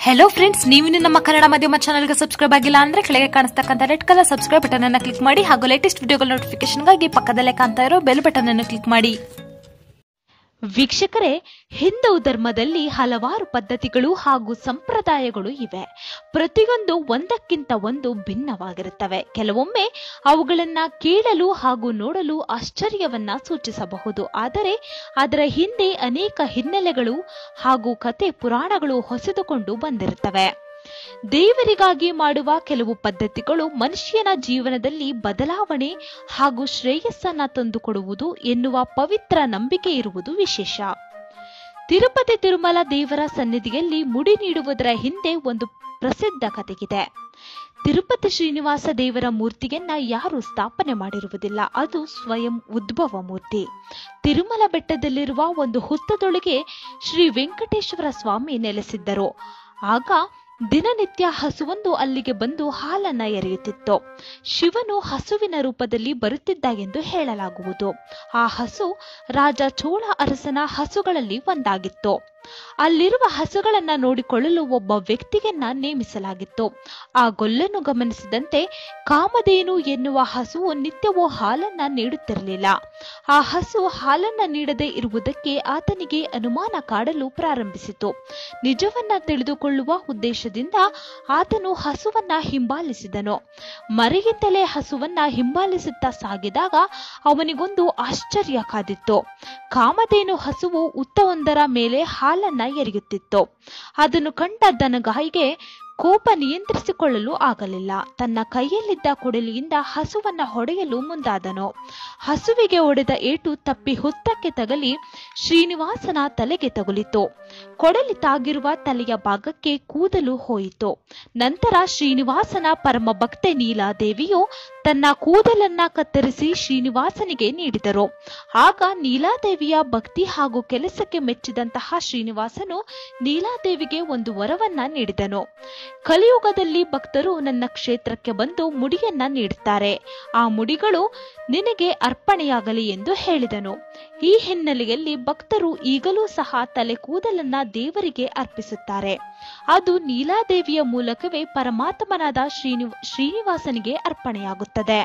hello friends ನೀವಿನ್ನು ನಮ್ಮ ಕನ್ನಡ ಮಾಧ್ಯಮ ಚಾನಲ್ಗೆ ಸಬ್ಸ್ಕ್ರೈಬ್ ಆಗಿಲ್ಲ ಅಂದ್ರೆ ಕೆಳಗೆ ಕಾಣಿಸ್ತಕ್ಕಂಥ ರೆಡ್ ಕಲರ್ ಸಬ್ಸ್ಕ್ರೈಬ್ ಬಟನ್ ಅನ್ನು ಕ್ಲಿಕ್ ಮಾಡಿ ಹಾಗೂ ಲೇಟೆಸ್ಟ್ ವಿಡಿಯೋಗಳ ನೋಟಿಫಿಕೇಶನ್ಗಾಗಿ ಪಕ್ಕದಲ್ಲೇ ಕಾಣ್ತಾ ಇರೋ ಬೆಲ್ ಬಟನ್ ಅನ್ನು ಕ್ಲಿಕ್ ಮಾಡಿ ವೀಕ್ಷಕರೇ ಹಿಂದೂ ಧರ್ಮದಲ್ಲಿ ಹಲವಾರು ಪದ್ಧತಿಗಳು ಹಾಗೂ ಸಂಪ್ರದಾಯಗಳು ಇವೆ ಪ್ರತಿಯೊಂದು ಒಂದಕ್ಕಿಂತ ಒಂದು ಭಿನ್ನವಾಗಿರುತ್ತವೆ ಕೆಲವೊಮ್ಮೆ ಅವುಗಳನ್ನ ಕೇಳಲು ಹಾಗೂ ನೋಡಲು ಆಶ್ಚರ್ಯವನ್ನ ಸೂಚಿಸಬಹುದು ಆದರೆ ಅದರ ಹಿಂದೆ ಅನೇಕ ಹಿನ್ನೆಲೆಗಳು ಹಾಗೂ ಕತೆ ಪುರಾಣಗಳು ಹೊಸೆದುಕೊಂಡು ಬಂದಿರುತ್ತವೆ ದೇವರಿಗಾಗಿ ಮಾಡುವ ಕೆಲವು ಪದ್ಧತಿಗಳು ಮನುಷ್ಯನ ಜೀವನದಲ್ಲಿ ಬದಲಾವಣೆ ಹಾಗೂ ಶ್ರೇಯಸ್ಸನ್ನ ತಂದುಕೊಡುವುದು ಎನ್ನುವ ಪವಿತ್ರ ನಂಬಿಕೆ ಇರುವುದು ವಿಶೇಷ ತಿರುಪತಿ ತಿರುಮಲ ದೇವರ ಸನ್ನಿಧಿಯಲ್ಲಿ ಮುಡಿ ನೀಡುವುದರ ಹಿಂದೆ ಒಂದು ಪ್ರಸಿದ್ಧ ಕಥೆಗಿದೆ ತಿರುಪತಿ ಶ್ರೀನಿವಾಸ ದೇವರ ಮೂರ್ತಿಯನ್ನ ಯಾರು ಸ್ಥಾಪನೆ ಮಾಡಿರುವುದಿಲ್ಲ ಅದು ಸ್ವಯಂ ಉದ್ಭವ ಮೂರ್ತಿ ತಿರುಮಲ ಬೆಟ್ಟದಲ್ಲಿರುವ ಒಂದು ಹುತ್ತದೊಳಗೆ ಶ್ರೀ ವೆಂಕಟೇಶ್ವರ ಸ್ವಾಮಿ ನೆಲೆಸಿದ್ದರು ಆಗ ದಿನನಿತ್ಯ ಹಸುವೊಂದು ಅಲ್ಲಿಗೆ ಬಂದು ಹಾಲನ್ನ ಎರೆಯುತ್ತಿತ್ತು ಶಿವನು ಹಸುವಿನ ರೂಪದಲ್ಲಿ ಬರುತ್ತಿದ್ದ ಎಂದು ಹೇಳಲಾಗುವುದು ಆ ಹಸು ರಾಜ ಚೋಳ ಅರಸನ ಹಸುಗಳಲ್ಲಿ ಒಂದಾಗಿತ್ತು ಅಲ್ಲಿರುವ ಹಸುಗಳನ್ನ ನೋಡಿಕೊಳ್ಳಲು ಒಬ್ಬ ವ್ಯಕ್ತಿಯನ್ನ ನೇಮಿಸಲಾಗಿತ್ತು ಆ ಗೊಲ್ಲನ್ನು ಗಮನಿಸಿದಂತೆ ಕಾಮಧೇನು ಎನ್ನುವ ಹಸುವು ನಿತ್ಯವೂ ಹಾಲನ್ನ ನೀಡುತ್ತಿರಲಿಲ್ಲ ಆ ಹಸು ಹಾಲನ್ನ ನೀಡದೆ ಇರುವುದಕ್ಕೆ ಆತನಿಗೆ ಅನುಮಾನ ಕಾಡಲು ಪ್ರಾರಂಭಿಸಿತು ನಿಜವನ್ನ ತಿಳಿದುಕೊಳ್ಳುವ ಉದ್ದೇಶದಿಂದ ಆತನು ಹಸುವನ್ನ ಹಿಂಬಾಲಿಸಿದನು ಮರೆಯಿಂದಲೇ ಹಸುವನ್ನ ಹಿಂಬಾಲಿಸುತ್ತಾ ಸಾಗಿದಾಗ ಅವನಿಗೊಂದು ಆಶ್ಚರ್ಯ ಕಾದಿತ್ತು ಕಾಮಧೇನು ಹಸುವು ಉತ್ತವೊಂದರ ಮೇಲೆ ಹಾಲನ್ನ ಎರೆಯುತ್ತಿತ್ತು ಅದನ್ನು ಕಂಡ ದನಗಾಯಿಗೆ ಕೋಪ ನಿಯಂತ್ರಿಸಿಕೊಳ್ಳಲು ಆಗಲಿಲ್ಲ ತನ್ನ ಕೈಯಲ್ಲಿದ್ದ ಕೊಡಲಿಯಿಂದ ಹಸುವನ್ನ ಹೊಡೆಯಲು ಮುಂದಾದನು ಹಸುವಿಗೆ ಹೊಡೆದ ಏಟು ತಪ್ಪಿ ಹುತ್ತಕ್ಕೆ ತಗಲಿ ಶ್ರೀನಿವಾಸನ ತಲೆಗೆ ತಗುಲಿತು ಕೊಡಲಿ ತಾಗಿರುವ ತಲೆಯ ಭಾಗಕ್ಕೆ ಕೂದಲು ಹೋಯಿತು ನಂತರ ಶ್ರೀನಿವಾಸನ ಪರಮ ಭಕ್ತೆ ನೀಲಾದೇವಿಯು ತನ್ನ ಕೂದಲನ್ನ ಕತ್ತರಿಸಿ ಶ್ರೀನಿವಾಸನಿಗೆ ನೀಡಿದರು ಆಗ ನೀಲಾದೇವಿಯ ಭಕ್ತಿ ಹಾಗೂ ಕೆಲಸಕ್ಕೆ ಮೆಚ್ಚಿದಂತಹ ಶ್ರೀನಿವಾಸನು ನೀಲಾದೇವಿಗೆ ಒಂದು ವರವನ್ನ ನೀಡಿದನು ಕಲಿಯುಗದಲ್ಲಿ ಭಕ್ತರು ನನ್ನ ಕ್ಷೇತ್ರಕ್ಕೆ ಬಂದು ಮುಡಿಯನ್ನ ನೀಡುತ್ತಾರೆ ಆ ಮುಡಿಗಳು ನಿನಗೆ ಅರ್ಪಣೆಯಾಗಲಿ ಎಂದು ಹೇಳಿದನು ಈ ಹಿನ್ನೆಲೆಯಲ್ಲಿ ಭಕ್ತರು ಈಗಲೂ ಸಹ ತಲೆ ಕೂದಲನ್ನ ದೇವರಿಗೆ ಅರ್ಪಿಸುತ್ತಾರೆ ಅದು ನೀಲಾದೇವಿಯ ಮೂಲಕವೇ ಪರಮಾತ್ಮನಾದ ಶ್ರೀನಿ ಶ್ರೀನಿವಾಸನಿಗೆ ಅರ್ಪಣೆಯಾಗುತ್ತದೆ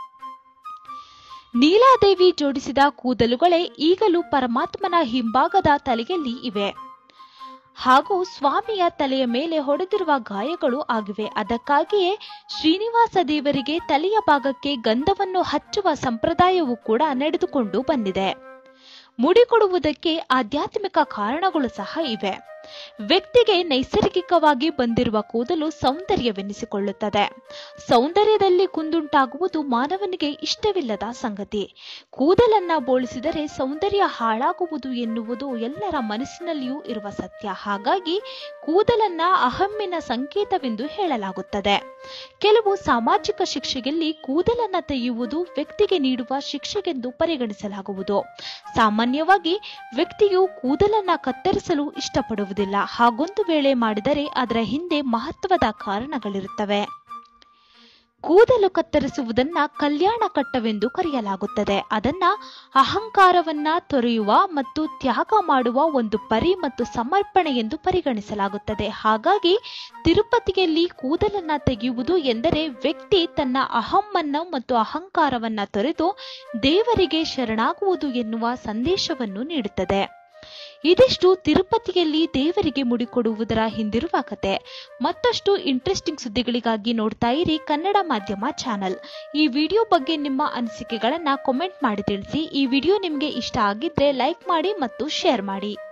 ನೀಲಾದೇವಿ ಜೋಡಿಸಿದ ಕೂದಲುಗಳೇ ಈಗಲೂ ಪರಮಾತ್ಮನ ಹಿಂಭಾಗದ ತಲೆಯಲ್ಲಿ ಇವೆ ಹಾಗೂ ಸ್ವಾಮಿಯ ತಲೆಯ ಮೇಲೆ ಹೊಡೆದಿರುವ ಗಾಯಗಳು ಆಗಿವೆ ಅದಕ್ಕಾಗಿಯೇ ಶ್ರೀನಿವಾಸ ದೇವರಿಗೆ ತಲೆಯ ಭಾಗಕ್ಕೆ ಗಂಧವನ್ನು ಹಚ್ಚುವ ಸಂಪ್ರದಾಯವೂ ಕೂಡ ನಡೆದುಕೊಂಡು ಬಂದಿದೆ ಮುಡಿ ಕೊಡುವುದಕ್ಕೆ ಆಧ್ಯಾತ್ಮಿಕ ಕಾರಣಗಳು ಸಹ ಇವೆ ವ್ಯಕ್ತಿಗೆ ನೈಸರ್ಗಿಕವಾಗಿ ಬಂದಿರುವ ಕೂದಲು ಸೌಂದರ್ಯವೆನಿಸಿಕೊಳ್ಳುತ್ತದೆ ಸೌಂದರ್ಯದಲ್ಲಿ ಕುಂದುಂಟಾಗುವುದು ಮಾನವನಿಗೆ ಇಷ್ಟವಿಲ್ಲದ ಸಂಗತಿ ಕೂದಲನ್ನ ಬೋಳಿಸಿದರೆ ಸೌಂದರ್ಯ ಹಾಳಾಗುವುದು ಎನ್ನುವುದು ಎಲ್ಲರ ಮನಸ್ಸಿನಲ್ಲಿಯೂ ಇರುವ ಸತ್ಯ ಹಾಗಾಗಿ ಕೂದಲನ್ನ ಅಹಮ್ಮಿನ ಸಂಕೇತವೆಂದು ಹೇಳಲಾಗುತ್ತದೆ ಕೆಲವು ಸಾಮಾಜಿಕ ಶಿಕ್ಷೆಯಲ್ಲಿ ಕೂದಲನ್ನ ತೆಗೆಯುವುದು ವ್ಯಕ್ತಿಗೆ ನೀಡುವ ಶಿಕ್ಷೆಗೆಂದು ಪರಿಗಣಿಸಲಾಗುವುದು ಸಾಮಾನ್ಯವಾಗಿ ವ್ಯಕ್ತಿಯು ಕೂದಲನ್ನ ಕತ್ತರಿಸಲು ಇಷ್ಟಪಡುವುದಿಲ್ಲ ಹಾಗೊಂದು ವೇಳೆ ಮಾಡಿದರೆ ಅದರ ಹಿಂದೆ ಮಹತ್ವದ ಕಾರಣಗಳಿರುತ್ತವೆ ಕೂದಲು ಕತ್ತರಿಸುವುದನ್ನ ಕಲ್ಯಾಣ ಕಟ್ಟವೆಂದು ಕರೆಯಲಾಗುತ್ತದೆ ಅದನ್ನ ಅಹಂಕಾರವನ್ನ ತೊರೆಯುವ ಮತ್ತು ತ್ಯಾಗ ಮಾಡುವ ಒಂದು ಪರಿ ಮತ್ತು ಸಮರ್ಪಣೆ ಎಂದು ಪರಿಗಣಿಸಲಾಗುತ್ತದೆ ಹಾಗಾಗಿ ತಿರುಪತಿಯಲ್ಲಿ ಕೂದಲನ್ನ ತೆಗೆಯುವುದು ಎಂದರೆ ವ್ಯಕ್ತಿ ತನ್ನ ಅಹಮ್ಮನ್ನ ಮತ್ತು ಅಹಂಕಾರವನ್ನ ತೊರೆದು ದೇವರಿಗೆ ಶರಣಾಗುವುದು ಎನ್ನುವ ಸಂದೇಶವನ್ನು ನೀಡುತ್ತದೆ ಇದಿಷ್ಟು ತಿರುಪತಿಯಲ್ಲಿ ದೇವರಿಗೆ ಮುಡಿಕೊಡುವುದರ ಹಿಂದಿರುವ ಕತೆ ಮತ್ತಷ್ಟು ಇಂಟ್ರೆಸ್ಟಿಂಗ್ ಸುದ್ದಿಗಳಿಗಾಗಿ ನೋಡ್ತಾ ಇರಿ ಕನ್ನಡ ಮಾಧ್ಯಮ ಚಾನಲ್ ಈ ವಿಡಿಯೋ ಬಗ್ಗೆ ನಿಮ್ಮ ಅನಿಸಿಕೆಗಳನ್ನ ಕಾಮೆಂಟ್ ಮಾಡಿ ತಿಳಿಸಿ ಈ ವಿಡಿಯೋ ನಿಮಗೆ ಇಷ್ಟ ಆಗಿದ್ರೆ ಲೈಕ್ ಮಾಡಿ ಮತ್ತು ಶೇರ್ ಮಾಡಿ